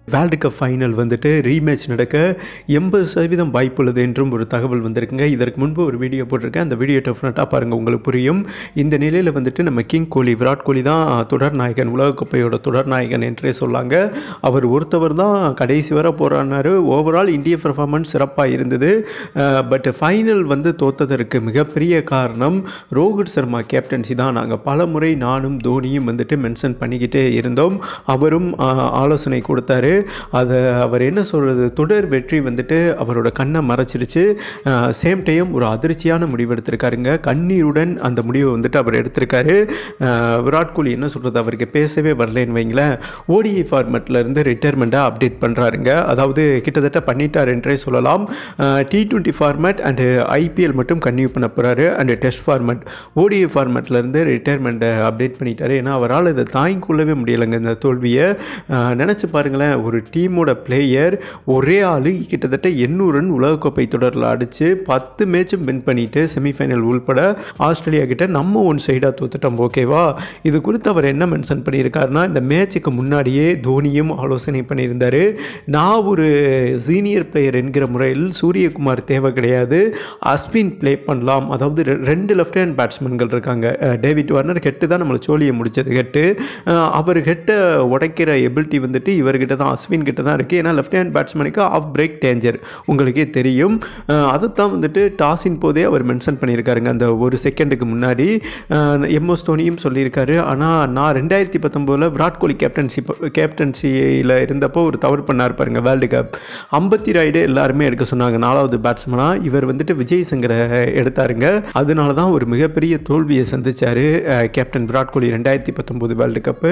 world cup final வந்துட்டு rematch நடக்க எண்பது சதவீதம் வாய்ப்புள்ளது என்றும் ஒரு தகவல் வந்திருக்குங்க இதற்கு முன்பு ஒரு வீடியோ போட்டிருக்கேன் அந்த வீடியோ டெஃபினட்டாக பாருங்கள் உங்களுக்கு புரியும் இந்த நிலையில் வந்துட்டு நம்ம கிங் கோலி விராட் கோலி தான் தொடர் நாயகன் உலகக்கோப்பையோட தொடர் நாயகன் என்றே சொல்லாங்க அவர் ஒருத்தவர் தான் கடைசி வர போராடினார் ஓவரால் இந்திய பெர்ஃபார்மன்ஸ் சிறப்பாக இருந்தது பட் ஃபைனல் வந்து தோத்ததற்கு மிகப்பெரிய காரணம் ரோஹித் சர்மா கேப்டன்சி தான் நாங்கள் பல முறை நானும் தோனியும் வந்துட்டு மென்ஷன் பண்ணிக்கிட்டே இருந்தோம் அவரும் ஆஹ், ஆலோசனை கொடுத்தாரு அதை அவர் என்ன சொல்கிறது தொடர் வெற்றி வந்துட்டு அவரோட கண்ணை மறைச்சிருச்சு சேம் டைம் ஒரு அதிர்ச்சியான முடிவு எடுத்திருக்காருங்க கண்ணீருடன் அந்த முடிவை வந்துட்டு அவர் எடுத்திருக்காரு ஆஹ், விராட் கோலி என்ன சொல்கிறது அவருக்கு பேசவே வரலன்னு வைங்களேன் ஓடிஐ ஃபார்மெட்டில் இருந்து ரிட்டையர்மெண்ட்டாக அப்டேட் பண்ணுறாருங்க அதாவது கிட்டத்தட்ட பண்ணிட்டார் என்றே சொல்லலாம் T twenty format and IPL மட்டும் கன்டினியூ பண்ண போகிறாரு அண்டு டெஸ்ட் ஃபார்மேட் ஓடிஐ ஃபார்மேட்டில் இருந்து ரிட்டையர்மெண்ட்டை அப்டேட் பண்ணிட்டாரு ஏன்னா அவரால் இதை தாங்கிக் கொள்ளவே முடியலைங்க இந்த தோல்வியை நினச்சி பாருங்களேன் ஒரு டீமோட பிளேயர் ஒரே ஆள் கிட்டத்தட்ட எண்ணூறு ரன் உலகக்கோப்பை தொடரில் அடித்து பத்து மேட்சும் வின் பண்ணிட்டு செமிஃபைனல் உள்பட ஆஸ்திரேலியா கிட்ட நம்ம ஒன் சைடாக தோத்துட்டோம் ஓகேவா இது குறித்து அவர் என்ன மென்ஷன் பண்ணியிருக்காருன்னா இந்த மேட்சுக்கு முன்னாடியே தோனியும் ஆலோசனை பண்ணியிருந்தாரு நான் ஒரு சீனியர் பிளேயர் என்கிற முறையில் சூரியகுமார் தேவை கிடையாது அஸ்வின் ப்ளே பண்ணலாம் அதாவது ரெ- ரெண்டு லெஃப்ட் ஹேண்ட் பேட்ஸ்மேன்கள் இருக்காங்க அஹ் டேவிட் வார்னர் ஹெட்டு தான் நம்மளை சோழியை முடிச்சது ஹெட்டு அஹ் அவர் ஹெட்டை உடைக்கிற எபிலிட்டி வந்துட்டு இவர்கிட்ட தான் அஸ்வின் கிட்ட தான் இருக்குது ஏன்னா லெஃப்ட் ஹேண்ட் பேட்ஸ்மேனுக்கு ஆஃப் பிரேக் டேஞ்சர் உங்களுக்கே தெரியும் அஹ் அதைத்தான் வந்துட்டு டாஸின் போதே அவர் மென்ஷன் பண்ணியிருக்காருங்க அந்த ஒரு செகண்டுக்கு முன்னாடி எம்எஸ் தோனியும் சொல்லியிருக்காரு ஆனால் நான் ரெண்டாயிரத்தி பத்தொம்போதில் விராட் கோலி கேப்டன்சி கேப்டன்சியில் இருந்தப்போ ஒரு தவறு பண்ணார் பாருங்க வேர்ல்டு கப் ஐம்பத்தி ராய்டு எல்லாருமே எடுக்க சொன்னாங்க நாலாவது பேட்ஸ்மனாக இவர் வந்துட்டு விஜய் சங்கரை எடுத்தாருங்க அதனால தான் ஒரு மிகப்பெரிய தோல்வியை சந்திச்சார் கேப்டன் விராட் கோலி ரெண்டாயிரத்தி பத்தொம்போது வேர்ல்டு கப்பு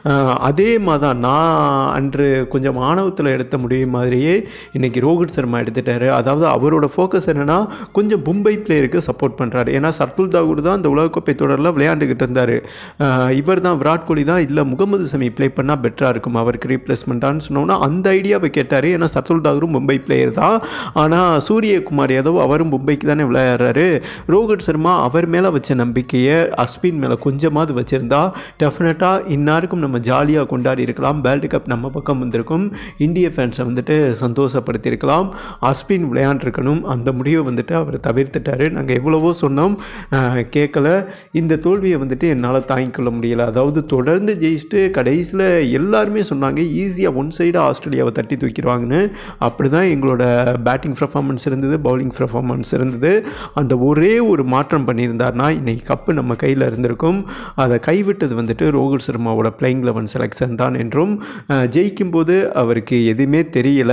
அதே மாதிரி தான் நான் அன்று கொஞ்சம் ஆணவத்தில் எடுத்த முடிவு மாதிரியே இன்னைக்கு ரோஹித் சர்மா எடுத்துட்டாரு அதாவது அவரோட ஃபோக்கஸ் என்னன்னா கொஞ்சம் மும்பை பிளேயருக்கு சப்போர்ட் பண்ணுறாரு ஏன்னா சர்துல் தாகூர் தான் இந்த உலகக்கோப்பை தொடரில் விளையாண்டுக்கிட்டு இருந்தார் இவர் தான் விராட் கோலி தான் இல்லை முகமது சமி ப்ளே பண்ணால் பெட்டராக இருக்கும் அவருக்கு ரீப்ளேஸ்மெண்ட்டான்னு சொன்னோன்னா அந்த ஐடியாவை கேட்டார் ஏன்னா சர்துல் தாகூரும் மும்பை பிளேயர் தான் ஆனால் சூரியகுமார் யாதவ் அவரும் மும்பைக்கு தானே விளையாடுறாரு ரோஹித் சர்மா அவர் மேலே வச்ச நம்பிக்கையை அஸ்வின் மேலே கொஞ்சமாவது வச்சுருந்தா டெஃபினட்டாக இன்னாருக்கும் நம்ம ஜாலியாக கொண்டாடி இருக்கலாம் வேர்ல்டு கப் நம்ம பக்கம் வந்திருக்கும் இந்திய ஃபேன்ஸை வந்துட்டு சந்தோஷப்படுத்தியிருக்கலாம் அஸ்வின் விளையாண்டுருக்கணும் அந்த முடிவை வந்துட்டு அவர் தவிர்த்துட்டாரு நாங்கள் எவ்வளவோ சொன்னோம் அஹ், கேட்கல இந்த தோல்வியை வந்துட்டு என்னால் தாங்கிக் கொள்ள முடியல அதாவது தொடர்ந்து ஜெயிச்சுட்டு கடைசியில் எல்லாருமே சொன்னாங்க ஈஸியாக ஒன் சைடாக ஆஸ்திரேலியாவை தட்டி தூக்கிடுவாங்கன்னு அப்படி தான் எங்களோட பேட்டிங் பர்ஃபார்மன்ஸ் இருந்தது பவுலிங் பர்ஃபார்மன்ஸ் இருந்தது அந்த ஒரே ஒரு மாற்றம் பண்ணியிருந்தார்னா இன்னைக்கு கப்பு நம்ம கையில் இருந்திருக்கும் அதை கைவிட்டது வந்துட்டு ரோஹித் சர்மாவோட பிளேயிங் லெவன் செலெக்ஷன் தான் என்றும் அஹ், ஜெயிக்கும் போது அவருக்கு எதுவுமே தெரியல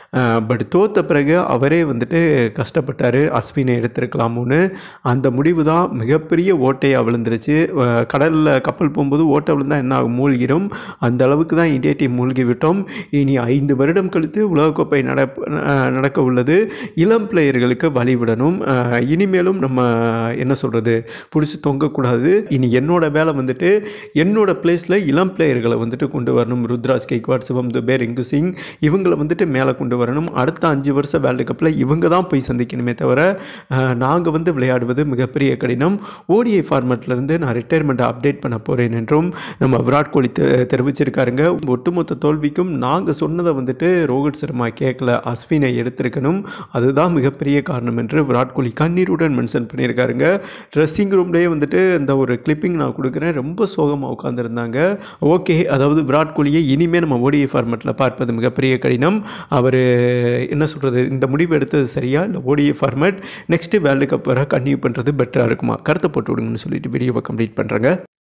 பட் தோத்த பிறகு அவரே வந்துட்டு கஷ்டப்பட்டார் அஸ்வினை எடுத்திருக்கலாமோன்னு அந்த முடிவு தான் மிகப்பெரிய ஓட்டையாக விழுந்துருச்சு கடலில் கப்பல் போகும்போது ஓட்டை விழுந்தால் என்ன ஆகும் மூழ்கிடும் அந்த அளவுக்கு தான் இந்தியா டீம் மூழ்கி விட்டோம் இனி ஐந்து வருடம் கழித்து உலகக்கோப்பை நட நடக்க உள்ளது இளம் பிளேயர்களுக்கு வழிவிடணும் அஹ், இனிமேலும் நம்ம என்ன சொல்கிறது பிடிச்சி தொங்கக்கூடாது இனி என்னோட வேலை வந்துட்டு என்னோட பிளேஸில் இளம் பிளேயர்களை வந்துட்டு கொண்டு வரணும் ருத்ராஜ் கெய்க்வாட் சிவம் துபே ரிங்கு சிங் இவங்களை வந்துட்டு மேலே கொண்டு வரணும் அடுத்த அஞ்சு வருஷம் வேர்ல்டு கப்பில் இவங்க தான் போய் சந்திக்கணுமே தவிர நாங்கள் வந்து விளையாடுவது மிகப்பெரிய கடினம் ஓடிஐ ஃபார்மேட்லேருந்து நான் ரிட்டையர்மெண்ட்டை அப்டேட் பண்ண போகிறேன் என்றும் நம்ம விராட் கோலி தெ- தெரிவிச்சிருக்காருங்க ஒட்டுமொத்த தோல்விக்கும் நாங்கள் சொன்னதை வந்துட்டு ரோஹித் சர்மா கேட்கல அஸ்வினை எடுத்திருக்கணும் அதுதான் மிகப்பெரிய காரணம் என்று விராட் கோலி கண்ணீருடன் மென்ஷன் பண்ணியிருக்காருங்க ட்ரெஸ்ஸிங் ரூம்லேயே வந்துட்டு இந்த ஒரு கிளிப்பிங் நான் கொடுக்குறேன் ரொம்ப சோகமாக உட்காந்துருந்தாங்க ஓகே அதாவது விராட் கோலியை இனிமேல் நம்ம ஓடிஐ ஃபார்மேட்டில் பார்ப்பது மிகப்பெரிய கடினம் அவர் என்ன சொல்கிறது இந்த முடிவு எடுத்தது சரியா இல்லை ODI format next world cup வர கன்டினியூ பண்ணுறது பெட்டராக இருக்குமா கருத்தை போட்டு விடுங்கன்னு சொல்லிட்டு வீடியோவை கம்ப்ளீட் பண்ணுறேங்க